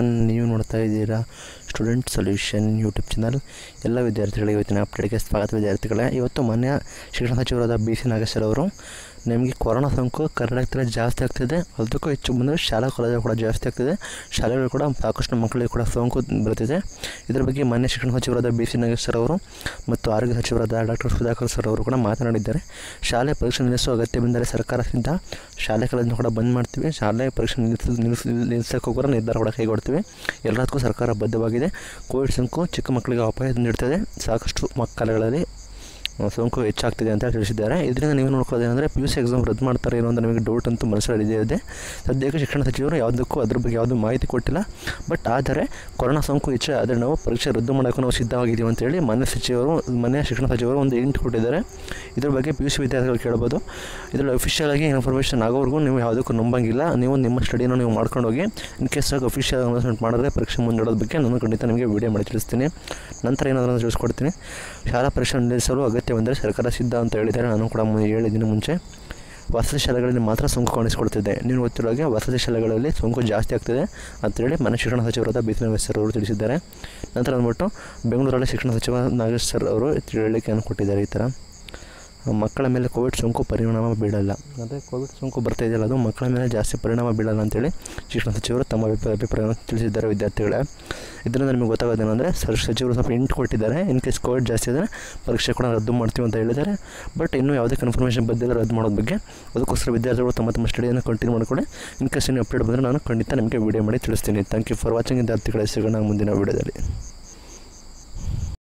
one ನೀವು ನೋಡ್ತಾ ಇದ್ದೀರಾ ಸ್ಟೂಡೆಂಟ್ ಸೊಲ್ಯೂಷನ್ ಯೂಟ್ಯೂಬ್ ಚಾನಲ್ ಎಲ್ಲ ವಿದ್ಯಾರ್ಥಿಗಳಿಗೆ ಇವತ್ತಿನ ಅಪ್ಡೇಟ್ಗೆ ಸ್ವಾಗತ ವಿದ್ಯಾರ್ಥಿಗಳೇ ಇವತ್ತು ಮಾನ್ಯ ಶಿಕ್ಷಣ ಸಚಿವರಾದ ಬಿ ಸಿ ನಾಗೇಶ್ವರ ಅವರು ನಿಮಗೆ ಕೊರೋನಾ ಸೋಂಕು ಕರ್ನಾಟಕದಲ್ಲಿ ಜಾಸ್ತಿ ಆಗ್ತಿದೆ ಅದಕ್ಕೂ ಹೆಚ್ಚು ಬಂದರೆ ಶಾಲಾ ಕಾಲೇಜು ಕೂಡ ಜಾಸ್ತಿ ಆಗ್ತಿದೆ ಶಾಲೆಗಳು ಕೂಡ ಸಾಕಷ್ಟು ಮಕ್ಕಳಿಗೆ ಕೂಡ ಸೋಂಕು ಬರ್ತಿದೆ ಇದರ ಬಗ್ಗೆ ಮಾನ್ಯ ಶಿಕ್ಷಣ ಸಚಿವರಾದ ಬಿ ಸಿ ನಾಗೇಶ್ವರ ಅವರು ಮತ್ತು ಆರೋಗ್ಯ ಸಚಿವರಾದ ಡಾಕ್ಟರ್ ಸುಧಾಕರ್ ಸರ್ ಅವರು ಕೂಡ ಮಾತನಾಡಿದ್ದಾರೆ ಶಾಲೆ ಪರೀಕ್ಷೆ ನಿಲ್ಲಿಸುವ ಅಗತ್ಯ ಬಂದರೆ ಸರ್ಕಾರದಿಂದ ಶಾಲೆ ಕಾಲೇಜನ್ನು ಕೂಡ ಬಂದ್ ಮಾಡ್ತೀವಿ ಶಾಲೆ ಪರೀಕ್ಷೆ ನಿಲ್ಲಿಸ ನಿಲ್ಲಿಸ ನಿಲ್ಲಿಸೋಕ್ಕೂ ಕೂಡ ನಿರ್ಧಾರ ಕೂಡ ಕೈಗೊಳ್ತೀವಿ ಎಲ್ಲದಕ್ಕೂ ಸರ್ಕಾರ ಬದ್ಧವಾಗಿದೆ ಕೋವಿಡ್ ಸೋಂಕು ಚಿಕ್ಕ ಮಕ್ಕಳಿಗೆ ಅಪಾಯ ನೀಡ್ತದೆ ಸಾಕಷ್ಟು ಮಕ್ಕಳುಗಳಲ್ಲಿ ಆ, ಸೋಂಕು ಹೆಚ್ಚಾಗ್ತಿದೆ ಅಂತ ತಿಳಿಸಿದ್ದಾರೆ ಇದರಿಂದ ನೀವು ನೋಡ್ಕೊಳ್ಳೋದೇನೆಂದರೆ ಪಿ ಯು ಸಿ ಎಕ್ಸಾಮ್ ರದ್ದು ಮಾಡ್ತಾರೆ ಏನೋ ಅಂತ ನಮಗೆ ಡೌಟ್ ಅಂತೂ ಮನಸ್ಸಲ್ಲಿ ಇದೇ ಇದೆ ಸದ್ಯಕ್ಕೆ ಶಿಕ್ಷಣ ಸಚಿವರು ಯಾವುದಕ್ಕೂ ಅದ್ರ ಬಗ್ಗೆ ಯಾವುದೂ ಮಾಹಿತಿ ಕೊಟ್ಟಿಲ್ಲ ಬಟ್ ಆದರೆ ಕೊರೋನಾ ಸೋಂಕು ಹೆಚ್ಚು ಆದರೆ ನಾವು ಪರೀಕ್ಷೆ ರದ್ದು ಮಾಡೋಕ್ಕೂ ನಾವು ಸಿದ್ಧವಾಗಿದ್ದೀವಿ ಅಂತೇಳಿ ಮಾನ್ಯ ಸಚಿವರು ಮಾನ್ಯ ಶಿಕ್ಷಣ ಸಚಿವರು ಒಂದು ಇಂಟ್ ಕೊಟ್ಟಿದ್ದಾರೆ ಇದ್ರ ಬಗ್ಗೆ ಪಿ ಯು ಸಿ ವಿದ್ಯಾರ್ಥಿಗಳು ಕೇಳ್ಬೋದು ಇದರಲ್ಲಿ ಅಫಿಷಿಯಲ್ ಆಗಿ ಇನ್ಫಾರ್ಮೇಷನ್ ಆಗೋವರೆಗೂ ನೀವು ಯಾವುದಕ್ಕೂ ನಂಬಂಗಿಲ್ಲ ನೀವು ನಿಮ್ಮ ಸ್ಟಡಿನ ನೀವು ಮಾಡ್ಕೊಂಡು ಹೋಗಿ ಇನ್ ಕೇಸ್ ಆಗಿ ಅಫಿಷಿಯಲ್ ಅನೌನ್ಸ್ಮೆಂಟ್ ಮಾಡಿದ್ರೆ ಪರೀಕ್ಷೆ ಮುಂದೂಡೋದ ಬಗ್ಗೆ ನಾನು ಖಂಡಿತ ನಿಮಗೆ ವಿಡಿಯೋ ಮಾಡಿ ತಿಳಿಸ್ತೀನಿ ನಂತರ ಏನಾದರೂ ತಿಳಿಸ್ಕೊಡ್ತೀನಿ ಶಾಲಾ ಪರೀಕ್ಷೆ ನಿಲ್ಲಿಸಲು ಅಗತ್ಯ ಬಂದರೆ ಸರ್ಕಾರ ಸಿದ್ಧ ಅಂತ ಹೇಳಿದ್ದಾರೆ ನಾನು ಕೂಡ ಮು- ಹೇಳಿದ್ದೀನಿ ಮುಂಚೆ ವಸತಿ ಶಾಲೆಗಳಲ್ಲಿ ಮಾತ್ರ ಸೋಂಕು ಕಾಣಿಸಿಕೊಳ್ತಿದೆ ನೀವು ಗೊತ್ತಿರೋ ಹಾಗೆ ವಸತಿ ಶಾಲೆಗಳಲ್ಲಿ ಸೋಂಕು ಜಾಸ್ತಿ ಆಗ್ತಿದೆ ಅಂತೇಳಿ ಮನೆ ಶಿಕ್ಷಣ ಸಚಿವರಾದ ಬಿ ಸಿ ನಾಗೇಶ್ ಸರ್ ಅವರು ತಿಳಿಸಿದ್ದಾರೆ ನಂತರ ಅಂದ್ಬಿಟ್ಟು ಬೆಂಗಳೂರಲ್ಲಿ ಶಿಕ್ಷಣ ಸಚಿವ ನಾಗೇಶ್ ಸರ್ ಅವರು ಹೇಳಿಕೆಯನ್ನು ಕೊಟ್ಟಿದ್ದಾರೆ ಈ ಥರ ಮಕ್ಕಳ ಮೇಲೆ ಕೋವಿಡ್ ಸೋಂಕು ಪರಿಣಾಮ ಬೀಳಲ್ಲ ಅಂದರೆ ಕೋವಿಡ್ ಸೋಂಕು ಬರ್ತಾ ಇದೆಯಲ್ಲ ಅದು ಮಕ್ಕಳ ಮೇಲೆ ಜಾಸ್ತಿ ಪರಿಣಾಮ ಬೀಳಲ್ಲ ಅಂತೇಳಿ ಶಿಕ್ಷಣ ಸಚಿವರು ತಮ್ಮ ಅಭಿಪ್ರಾಯ ಅಭಿಪ್ರಾಯವನ್ನು ತಿಳಿಸಿದ್ದಾರೆ ವಿದ್ಯಾರ್ಥಿಗಳೇ ಇದರಿಂದ ನಿಮಗೆ ಗೊತ್ತಾಗೋದೇನೆಂದರೆ ಸರ್ ಸಚಿವರು ಸ್ವಲ್ಪ ಇಂಟ್ ಕೊಟ್ಟಿದ್ದಾರೆ ಇನ್ ಕೇಸ್ ಕೋವಿಡ್ ಜಾಸ್ತಿ ಆದರೆ ಪರೀಕ್ಷೆ ಕೂಡ ರದ್ದು ಮಾಡ್ತೀವಿ ಅಂತ ಹೇಳಿದ್ದಾರೆ ಬಟ್ ಇನ್ನೂ ಯಾವುದೇ ಕನ್ಫರ್ಮೇಷನ್ ಬಂದಿಲ್ಲ ರದ್ದು ಮಾಡೋದ್ರ ಬಗ್ಗೆ ಅದಕ್ಕೋಸ್ಕರ ವಿದ್ಯಾರ್ಥಿಗಳು ತಮ್ಮ ತಮ್ಮ ಸ್ಟಡಿಯನ್ನು ಕಂಟಿನ್ಯೂ ಮಾಡಿಕೊಳ್ಳಿ ಇನ್ ಕೇಸ್ ನೀವು ಅಪ್ಡೇಟ್ ಬಂದರೆ ನಾನು ಖಂಡಿತ ನಿಮಗೆ ವಿಡಿಯೋ ಮಾಡಿ ತಿಳಿಸ್ತೀನಿ ಥ್ಯಾಂಕ್ ಯು ಫಾರ್ ವಾಚಿಂಗ್ ವಿದ್ಯಾರ್ಥಿಗಳೇ ಸಿಗೋಣ ಮುಂದಿನ ವಿಡಿಯೋದಲ್ಲಿ